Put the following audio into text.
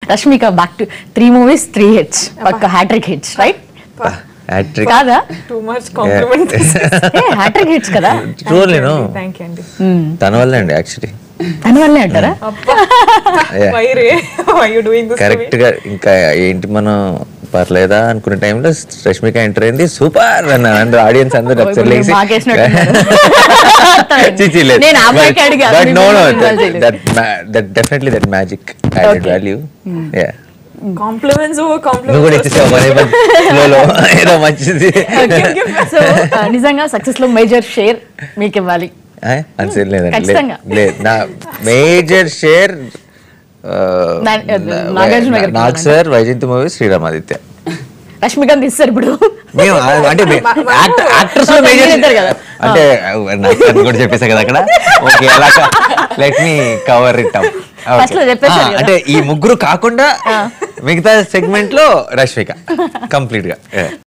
Rashmika back to three movies three hits పక్క hat-trick hits right hat-trick కాదా too much compliment hat-trick hits కదా true నేను thank you అండి తన వల్లే అండి యాక్చువల్లీ దాని వల్లే అంటారా Yeah. వై రే why you doing this correct గా ఇంకా ఏంటి మనం పర్లేదా అనుకునే టైంలో రష్మిక ఎంటర్ అయింది సూపర్ అన్న అందరూ ఆడియన్స్ అందరూ ఒకసారి ఇప్పుడు లేచి మాకేసినట్టున్నారు. చిచి లేదు నేను ఆ అబ్బాయికి అడిగా, బట్ నో నో మిమ్మల్ని ఇన్వాల్వ్ చేయలేదు. That that definitely that magic added Okay. Value yeah compliments over నువ్వు కూడా కాంప్లిమెంట్స్ ఇచ్చేసావు మరి ఫ్లోలో ఏదో మంచిది సో నిజంగా సక్సెస్ లో మేజర్ షేర్ మీకు ఇవ్వాలి అనిసే లేదండి ఖచ్చితంగా. లేదు లేదు నా మేజర్ షేర్ నా- నాగార్జున గారికి నాగ్ ఇవ్వాలండి. సార్ వైజయంతి మూవీ శ్రీరామాదిత్య రష్మికాంత్ ఇస్తారు ఇప్పుడు మేము ఆ- అంటే యాక్టర్స్ లో Okay, మేజర్ మీరిద్దరు కదా. అంటే నాకు అది కూడా చెప్పేసా కదా అక్కడ ఓకే అలా let me cover it up First లో చెప్పేశారు కదా. అంటే ఈ ముగ్గురు కాకుండా మిగతా సెగ్మెంట్ లో రష్మిక కంప్లీట్ గా Yeah.